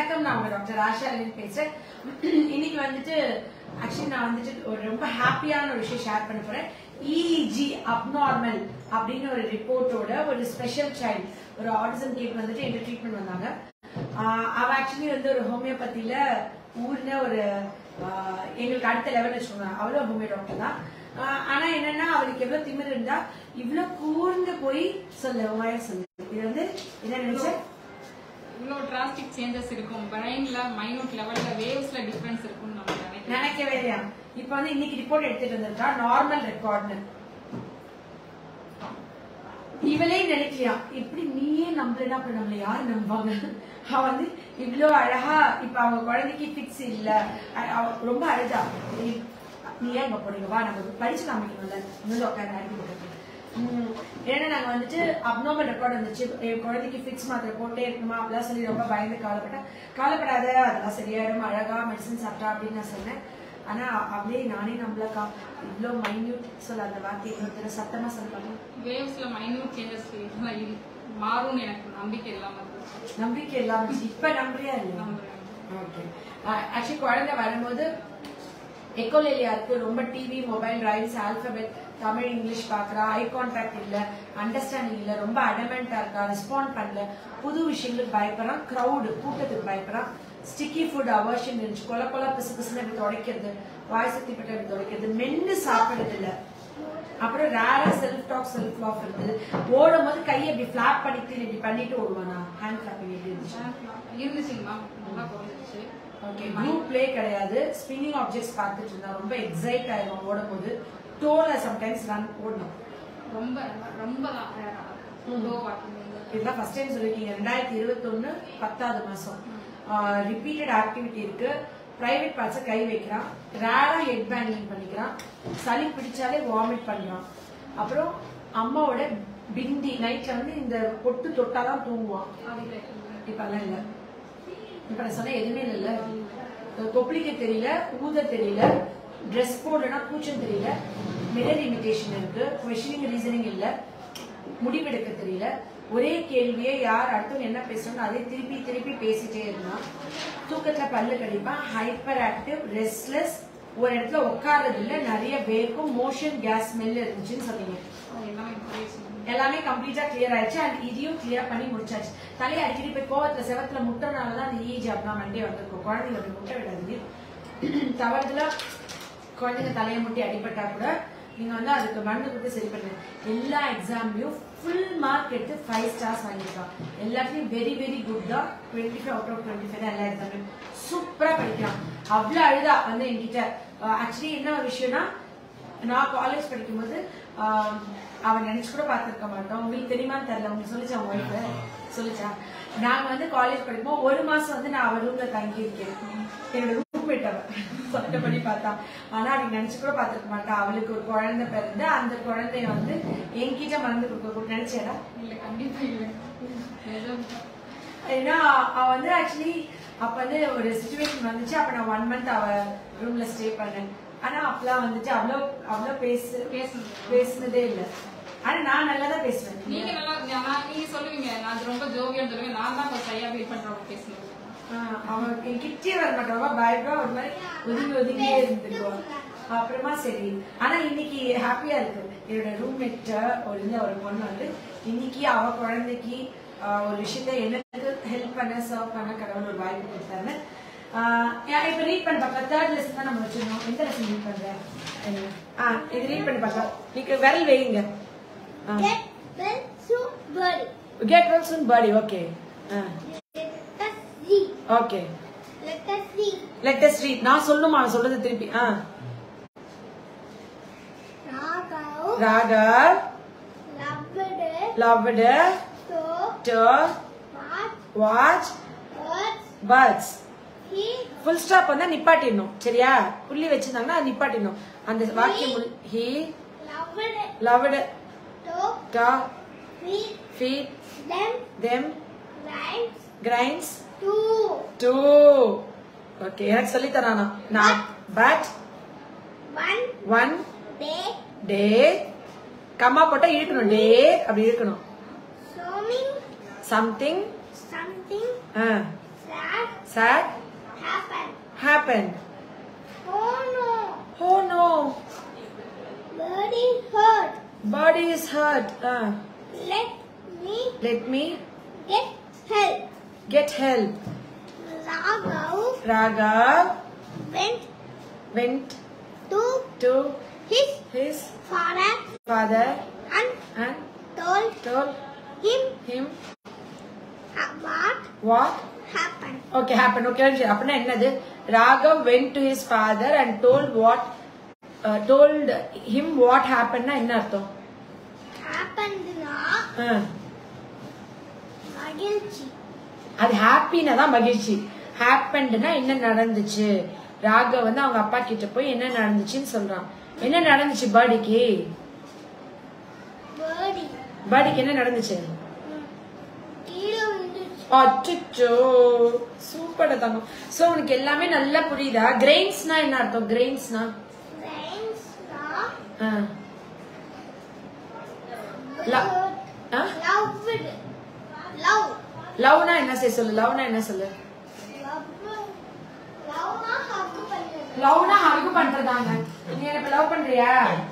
வணக்கம் நான் உங்க டாக்டர் ஆஷா ரவி பேசுறேன் இன்னைக்கு வந்துட்டு ஆக்சுவலி நான் வந்துட்டு ஒரு ரொம்ப ஹாப்பியான ஒரு விஷயம் ஷேர் பண்ண போறேன் இஜி அப்நார்மல் அப்படின்னு ஒரு ரிப்போர்ட்டோட ஒரு ஸ்பெஷல் சைல்டு ஒரு ஆட்டிசம் கேட் வந்துட்டு எங்க ட்ரீட்மெண்ட் வந்தாங்க ஆஹ் அவ ஆக்சுவலி வந்து ஒரு ஹோமியோபதியில ஊர்ல ஒரு ஆஹ் எங்களுக்கு அடுத்த லெவல் வச்சுக்கோங்க அவளும் ஹோமியோ டாக்டர் தான் ஆஹ் ஆனா என்னன்னா அவளுக்கு எவ்வளவு திமிர் இருந்தா இவ்வளவு கூர்ந்து போய் சொல்லு உமாயா சொல்லு இது வந்து என்ன நினைச்சேன் இவ்வளோ டிராஸ்டிக் சேஞ்சஸ் இருக்கும் பிரெயின்ல மைனூட் லெவல்ல வேவ்ஸ்ல டிஃபரன்ஸ் இருக்கும்னு நம்ம நினைக்கிறேன் நினைக்கவே இல்லையா இப்ப வந்து இன்னைக்கு ரிப்போர்ட் எடுத்துட்டு வந்திருக்கா நார்மல் ரெக்கார்ட்னு இவளே நினைக்கலையா இப்படி நீயே நம்பலனா அப்ப நம்மள யார் நம்புவாங்க அவ வந்து இவ்ளோ அழகா இப்ப அவங்க குழந்தைக்கு பிக்ஸ் இல்ல அ- அவ ரொம்ப அழகா நீ- நீ ஏன் இங்க போறீங்க வா நம்ம படிச்சு காமிக்கணும்ல இன்னும் உட்காந்து அனுப்பி கொடுக்குறது உம், ஏன்னா நாங்க வந்துட்டு அப்நார்மல் ரெக்கார்ட் வந்துச்சு என் குழந்தைக்கு ஃபிக்ஸ் மாத்திரை போட்டே இருக்கணுமா அப்படிலாம் சொல்லி ரொம்ப பயந்து கவலைப்பட்டேன் கவலைப்படாத அதெல்லாம் சரியாயிடும் அழகா மெடிசன் சாப்பிட்டா அப்படின்னு நான் சொன்னேன் ஆனா அப்படியே நானே நம்மளக்கா இவ்ளோ மைன்யூட் சொல்ல அந்த வார்த்தையை இன்னொருத்தர் சத்தமா சொல்லுவாங்க வேவ்ஸ்ல மைனூட் சேஞ்சஸ் மாறும்னு எனக்கு நம்பிக்கை இல்லாம இருந்துச்சு நம்பிக்கை இல்லாம இருந்துச்சு. இப்ப நம்புறியா இல்லையா நம்புறேன். ஓகே ஆக்சுவலி குழந்தை வரும்போது எக்கோலேலியா இருக்கு ரொம்ப TV mobile rhymes alphabet Tamil English பாக்குறா ஐ கான்டாக்ட் இல்ல அண்டர்ஸ்டாண்டிங் இல்ல ரொம்ப அடமெண்டா இருக்கா ரெஸ்பாண்ட் பண்ணல புது விஷயங்களுக்கு பயப்படுறான் கிரௌடு கூட்டத்துக்கு பயப்படுறான் ஸ்டிக்கி ஃபுட் அவர்ஷன் இருந்துச்சு கொல கொல பிசு பிசுன்னு இப்படி துடைக்கிறது வாய் சக்தி பட்டு இப்படி துடைக்கிறது மென்னு சாப்பிடுறது இல்ல அப்புறம் ரேரா செல்ஃப் டாக் செல்ஃப் லாஃப் இருந்தது ஓடும் போது கையை இப்படி ஃபிளாப் பண்ணிட்டு இப்படி பண்ணிட்டு ஓடுவானா ஹேண்ட் ஃபிளாப்பிங் எப்படி இருந்துச்சு இருந்துச்சுங்க மேம் நல்லா குறைஞ்சிருச்சு ஓகே குரூப் ப்ளே கிடையாது ஸ்பின்னிங் ஆப்ஜெக்ட்ஸ் பார்த்துட்டு இருந்தா ரொம்ப எக்ஸைட் ஆயிடும் ஓடும்போது டோல சம்டைம்ஸ் ரன் ஓடணும் ரொம்ப ரொம்ப ம். லோ வாக்கிங் இதெல்லாம் ஃபர்ஸ்ட் டைம் சொல்லிருக்கீங்க ரெண்டாயிரத்தி இருபத்தொன்னு பத்தாவது மாசம் ரிப்பீட்டட் ஆக்டிவிட்டி இருக்கு பிரைவேட் பார்ட்ஸை கை வைக்கிறான் ரேரா ஹெட் பேங்கிங் பண்ணிக்கிறான் சளி பிடிச்சாலே வாமிட் பண்றான் அப்புறம் அம்மாவோட பிந்தி நைட்ல வந்து இந்த பொட்டு தொட்டாதான் தூங்குவான் இப்ப எல்லாம் இல்ல இப்ப நான் சொன்ன எதுவுமே இல்ல கொப்பளிக்க தெரியல ஊத தெரியல ட்ரெஸ் போடலனா கூச்சம் தெரியல மிரர் இமிடேஷன் இருக்கு கொஷனிங் ரீசனிங் இல்ல முடிவெடுக்க தெரியல ஒரே கேள்வியை யார் அடுத்தவங்க என்ன பேசுறாங்க அதே திருப்பி திருப்பி பேசிட்டே இருந்தான் தூக்கத்துல பல்லு கடிப்பான் ஹைப்பர் ஆக்டிவ் ரெஸ்ட்லெஸ் ஒரு இடத்துல உட்கார்றது இல்ல நிறைய வேர்க்கும் மோஷன் கேஸ் ஸ்மெல் இருந்துச்சுன்னு சொன்னீங்க எல்லாமே போயிடுச்சு எல்லாமே கம்ப்ளீட்டா கிளியர் ஆயிடுச்சு அண்ட் இதையும் கிளியர் பண்ணி முடிச்சாச்சு தலையை அடிக்கடி போய் கோவத்துல செவத்துல முட்டைனால தான் அந்த ஈஜி அப்படின்னா மண்டே வந்திருக்கும் குழந்தைங்க அப்படி முட்டை விடாது தவறுதலா குழந்தைங்க தலையை முட்டி அடிபட்டா கூட நீங்க வந்து அதுக்கு மருந்து கொடுத்து சரி பண்ணுங்க எல்லா எக்ஸாம்லயும் ஃபுல் மார்க் எடுத்து ஃபைவ் ஸ்டார்ஸ் வாங்கியிருக்கான் எல்லாத்துலயும் வெரி வெரி குட் தான் twenty five out of twenty five தான் எல்லா எக்ஸாம்லயும் சூப்பரா படிக்கிறான் அவ்வளவு அழுதா வந்து என்கிட்ட ஆக்சுவலி என்ன ஒரு விஷயம்னா நான் காலேஜ் படிக்கும்போது ஆஹ், அவன் நினைச்சு கூட பார்த்திருக்க மாட்டோம் உங்களுக்கு தெரியுமான்னு தெரியல உங்களுக்கு சொல்லிச்சா உங்க ஒய்ஃபு சொல்லிச்சா நாங்க வந்து காலேஜ் படிக்கும்போது ஒரு மாசம் வந்து நான் அவ ரூம்ல தங்கி இருக்கேன் என்னோட ரூம்மேட் அவ சட்டப்படி பார்த்தா ஆனா அவன் நினைச்சு கூட பார்த்திருக்க மாட்டான் அவளுக்கு ஒரு குழந்தை பிறந்து அந்த குழந்தைய வந்து என்கிட்ட மறந்து கொடுக்க நினைச்சேடா இல்ல கண்டிப்பா இல்ல நிஜம். ஏன்னா அவ வந்து ஆக்சுவலி அப்ப வந்து ஒரு சுச்சுவேஷன் வந்துச்சு அப்ப நான் ஒன் மந்த் அவ ரூம்ல ஸ்டே பண்ணேன் ஆனா அப்பெல்லாம் வந்துட்டு அவ்வளோ அவ்வளோ பேசு பேசுனது. பேசுனதே இல்ல ஆனா நான் நல்லா தான் பேசுவேன் நீங்க நல்லா நான் நீங்க சொல்லுவீங்க நான் அது ரொம்ப ஜோவியம் சொல்லுவேன் நான் தான் கொஞ்சம் சரியா ஃபீல் பண்றவங்க பேசுனது ஆஹ் அவ என் கிட்டே வர மாட்டா பயப்படா ஒரு மாதிரி ஒதுங்கி ஒதுங்கியே இருந்துக்குவா அப்புறமா சரி ஆனா இன்னைக்கு ஹாப்பியா இருக்கு என்னோட ரூம்மேட் ஒரு இந்த ஒரு பொண்ணு வந்து இன்னைக்கு அவ குழந்தைக்கு ஆஹ் ஒரு விஷயத்த எனக்கு ஹெல்ப் பண்ண சர்வ் பண்ண கடவுள் ஒரு வாய்ப்பு கொடுத்தாரு ஆஹ் ஏன் இப்ப ரீட் பண்ணி பார்க்கலாம் தேர்ட் லெசன் தான் நம்ம வச்சிருந்தோம் எந்த லெசன் ரீட் பண்ற ஆ இது ரீட் பண்ணி பார்க்கலாம் நீங்க விரல் வைங்க Get well soon, buddy. Get well soon buddy okay Let us see. Okay Let us see. Let us read நான் சொல்லுமா சொல்றது திருப்பி ஆ Raghav Raghav loved loved to to watch watch birds. birds He full stop வந்தா நிப்பாட்டிடணும் சரியா புள்ளி வச்சிருந்தாங்கன்னா அது நிப்பாட்டிடணும் அந்த வாக்கியம் he loved loved to to feed feed them them rhymes grinds to to okay எனக்கு சொல்லி தரானா நான் பட் one ஒன் day டே கம்மா போட்டா இழுக்கணும் டே அப்படி இழுக்கணும் showing something something sad sad Happen. happened Oh no. oh no Body hurt. body is hurt ah Let me let me get help. get help Raghav raghav went went to to his his father father and and told told him him what what happened. Okay happen okay அப்படின்னா என்னது Raghav went to his father and told what told him what ஹேப்பன்னா என்ன அர்த்தம் Happenedனா ஆ, மகிழ்ச்சி அது ஹாப்பினா தான் மகிழ்ச்சி ஹேப்பன்னா என்ன நடந்துச்சு ராகவ் வந்து அவங்க அப்பா கிட்ட போய் என்ன நடந்துச்சுன்னு சொல்றான் என்ன நடந்துச்சு பேர்டிக்கு பேர்டி பேர்டிக்கு என்ன நடந்துச்சு கீழே விழுந்துச்சு அச்சோ சூப்பர் தங்கம் சோ உனக்கு எல்லாமே நல்லா புரியுதா கிரெயின்ஸ்னா என்ன அர்த்தம் கிரெயின்ஸ்னா ஃப்ரெண்ட்ஸ்னா Love. ஆ லவ் லவ் லவ்னா என்ன செய்ய சொல்லு லவ்னா என்ன சொல்லு லவ்னா ஹக் பண்ணுறது லவ்னா ஹக் பண்றதாங்க நீ என்ன லவ் பண்றியா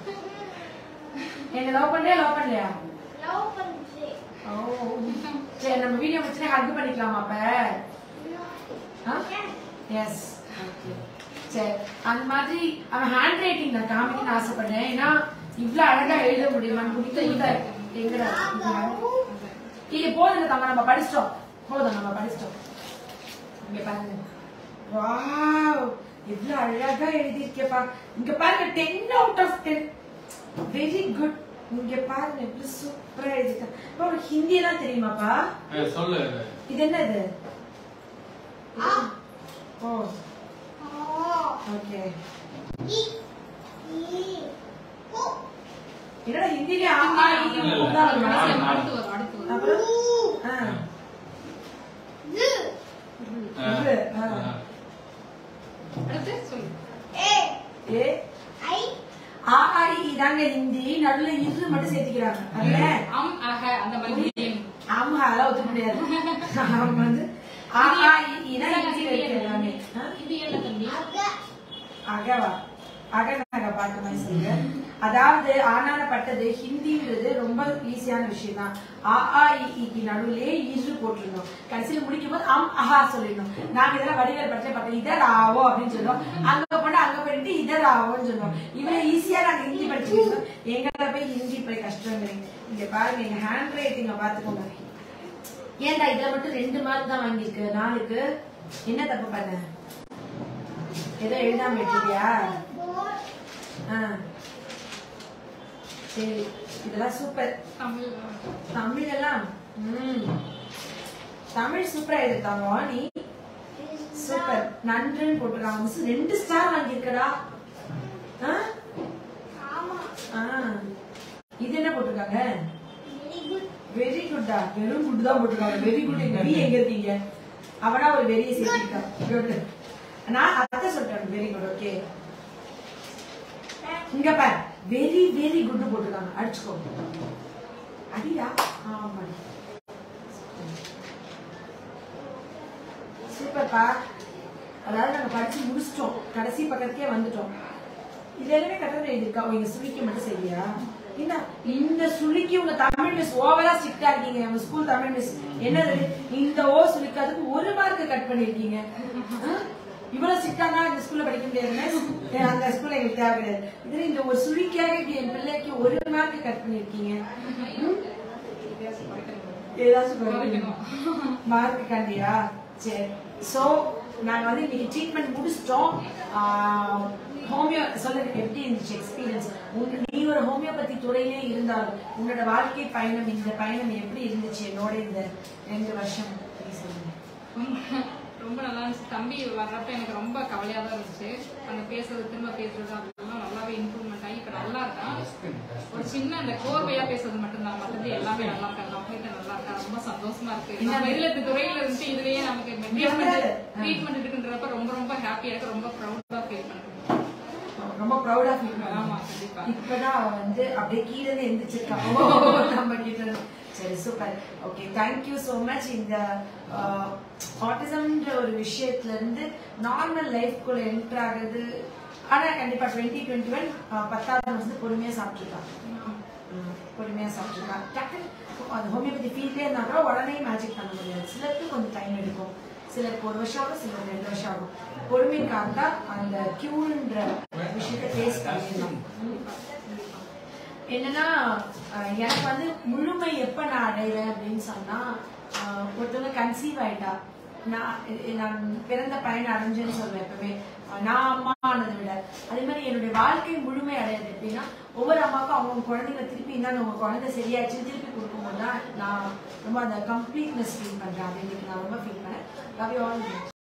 என்ன லவ் பண்றியா லவ் பண்ணலையா லவ் பண்ணுறது ஓ சரி நம்ம வீடியோ முடிச்சுனே ஹக் பண்ணிக்கலாமா அப்ப எஸ் சரி அந்த மாதிரி அவன் ஹேண்ட் ரைட்டிங் நான் காமிக்கணும்னு ஆசைப்படுறேன் ஏன்னா இவ்வளவு அழகா எழுத முடியுமா முடித்த இத எங்கடா இது போதுங்க தங்க நம்ம படிச்சிட்டோம் போதும் நம்ம படிச்சிட்டோம் இங்க பாருங்க வாவ் இவ்வளவு அழகா எழுதியிருக்கேப்பா இங்க பாருங்க ten out of ten very good இங்க பாருங்க இவ்வளவு சூப்பரா எழுதிருக்கேன் அப்பா, உனக்கு ஹிந்தி எல்லாம் தெரியுமாப்பா ஏய், சொல்லு இது என்னது ஆ ஓ ஓ ஓகே இ இ ஓ என்னடா ஹிந்திலே ஆ ஆ இ ஈ இல்ல, ஊ இல்ல. தான் வருமா? அடுத்து வரும் அடுத்து வரும் அப்புறம் ஊ ஆ ஜு இது, ஆ. அடுத்து சொல்லு ஏ ஏ ஐ ஆ ஆ இ ஈ தாங்க ஹிந்தி நடுவுல இரு மட்டும் சேர்த்துக்கிறாங்க அதுல அம் அஹ அந்த மாதிரி name. ஆமா அதெல்லாம் ஒத்துக்க முடியாது அவங்க வந்து ஆ ஆ இ ஈ தான் ஹிந்தில இருக்கு எல்லாமே ஆ? இது என்ன தம்பி அக அகவா அகநக பாட்டு மாதிரி சொல்லுங்க அதாவது ஆனானப்பட்டது ஹிந்தின்றது ரொம்ப ஈஸியான விஷயம் தான் ஆ ஆ இ ஈக்கு நடுவுலயே இரு போட்டுருந்தோம் கடைசியில முடிக்கும் போது அம் அஹா சொல்லிடணும் நாங்க இதெல்லாம் வடிவேல் பற்றி பார்த்தோம் இதர் ஆவோ அப்படின்னு சொல்லுவோம் அங்க போனா அங்க போயிட்டு இதர் ஆவோன்னு சொல்லுவோம் இவ்வளவு ஈஸியா நாங்க ஹிந்தி படிச்சுக்கிட்டோம் எங்களை போய் ஹிந்தி போய் கஷ்டங்கிறீங்க இங்க பாருங்க எங்க ஹேண்ட் ரைட்டிங்க பாத்துக்கோங்க ஏன்டா இதுல மட்டும் ரெண்டு மார்க் தான் வாங்கியிருக்கு நாளுக்கு என்ன தப்பு பண்ண ஏதோ எழுதாம விட்டுறியா ஆ. சரி இதெல்லாம் சூப்பர் தமிழ் தமிழ் எல்லாம் ம். தமிழ் சூப்பரா எழுதிருக்காங்க நீ சூப்பர் நன்றுன்னு போட்டுருக்காங்க மிஸ் ரெண்டு ஸ்டார் வாங்கியிருக்கடா ஆ? ஆமா ஆ. இது என்ன போட்டிருக்காங்க வெரி குட் வெரி குட்டா வெறும் குட் தான் போட்டிருக்காங்க வெரி குட் எங்க நீ எங்க இருக்கீங்க அவனா ஒரு வெறிய சேர்த்திருக்கான் குட் நான் அத்தை சொல்றேன் வெரி குட் ஓகே இங்க பார் வெரி வெரி குட் போட்டிருக்காங்க அடிச்சுக்கோ அடிடா ஆமா சூப்பர்ப்பா அதாவது நாங்க படிச்சு முடிச்சிட்டோம் கடைசி பக்கத்துக்கே வந்துட்டோம் இது எல்லாமே கட்டணம் எழுதிருக்கா உங்க சுழிக்க மட்டும் சரியா என்ன இந்த சுழிக்கு உங்க தமிழ் மிஸ் ஓவரா ஸ்ட்ரிக்டா இருக்கீங்க உங்க ஸ்கூல் தமிழ் மிஸ் என்னது இந்த ஓ சுழிக்காதுக்கு ஒரு மார்க் கட் பண்ணிருக்கீங்க ஆ? இவ்வளவு ஸ்ட்ரிக்டா தான் இந்த ஸ்கூல்ல படிக்க முடியாது அந்த ஸ்கூல்ல எங்களுக்கு தேவை கிடையாது இதுல இந்த ஒரு சுழிக்காக இப்படி என் பிள்ளைக்கு ஒரு மார்க் கட் பண்ணிருக்கீங்க ம்? ஏதாச்சும் மார்க் காண்டியா சரி சோ நாங்க வந்து இன்னைக்கு ட்ரீட்மெண்ட் முடிச்சிட்டோம் ஹோமியோ சொல்லுங்க எப்படி இருந்துச்சு எக்ஸ்பீரியன்ஸ் நீ ஒரு ஹோமியோபதி துறையிலே இருந்தாலும் உன்னோட வாழ்க்கை பயணம் இந்த பயணம் எப்படி இருந்துச்சு என்னோட இந்த ரெண்டு வருஷம் நீ சொல்லுங்க ரொம்ப- ரொம்ப நல்லா இருந்துச்சு தம்பி வர்றப்ப எனக்கு ரொம்ப கவலையா தான் இருந்துச்சு அந்த பேசுறது திரும்ப பேசுறது அதெல்லாம் நல்லாவே இம்ப்ரூவ்மெண்ட் ஆகி இப்ப நல்லா இருக்கான் ஒரு சின்ன அந்த கோர்வையா பேசுறது மட்டும்தான் மத்தது எல்லாமே நல்லா இருக்கா கம்ப்ளீட்டா நல்லா இருக்கா ரொம்ப சந்தோஷமா இருக்கு நம்ம இதுல இந்த துறையில இருந்து இதுலயே நமக்கு ட்ரீட்மெண்ட் ட்ரீட்மெண்ட் இருக்குன்றப்ப ரொம்ப ரொம்ப ஹாப்பியா இருக்கு ரொம்ப ப்ரௌடா ஃபீல் பண்றேன் ரொம்ப ப்ரௌடா ஃபீல் ஆமா கண்டிப்பா இப்பதான் அவ வந்து அப்படியே கீழே எந்திரிச்சிருக்கா ஓ, நம்ம கிட்ட இருந்து. சரி super okay thank you so much இந்த ஆட்டிசம்ன்ற ஒரு விஷயத்துல இருந்து நார்மல் லைஃப்குள்ள என்டர் ஆகுது ஆனா கண்டிப்பா டுவெண்ட்டி டுவெண்ட்டி ஒன் பத்தாவது வந்து பொறுமையா சாப்பிட்டுருக்கான் ம், பொறுமையா சாப்பிட்டுருக்கான் டக்குன்னு அது ஹோமியோபதி ஃபீல்டே இருந்தா கூட உடனே மேஜிக் பண்ண முடியாது சிலருக்கு கொஞ்சம் டைம் எடுக்கும் சிலருக்கு ஒரு வருஷம் ஆகும் சிலருக்கு ரெண்டு வருஷம் ஆகும் பொறுமைக்காக தான் அந்த கியூன்ற விஷயத்தை டேஸ்ட் பண்ணிடலாம் என்னன்னா அஹ் எனக்கு வந்து முழுமை எப்ப நான் அடைவேன் அப்படின்னு சொன்னா அஹ் ஒருத்தவங்க கன்சீவ் ஆயிட்டா நான் எ- நான் பிறந்த பையன் அடைஞ்சேன்னு சொல்லுவேன் எப்பவுமே அஹ் நான் அம்மா ஆனதை விட அதே மாதிரி என்னுடைய வாழ்க்கை முழுமை அடையாது எப்படின்னா ஒவ்வொரு அம்மாவுக்கும் அவங்க குழந்தைங்க திருப்பி இருந்தாங்க உங்க குழந்தை சரியாச்சுன்னு திருப்பி கொடுக்கும்போது தான் நான் ரொம்ப அந்த கம்ப்ளீட்னஸ் ஃபீல் பண்றேன் அது இன்னைக்கு நான் ரொம்ப ஃபீல் பண்ணேன் லவ் யூ ஆல்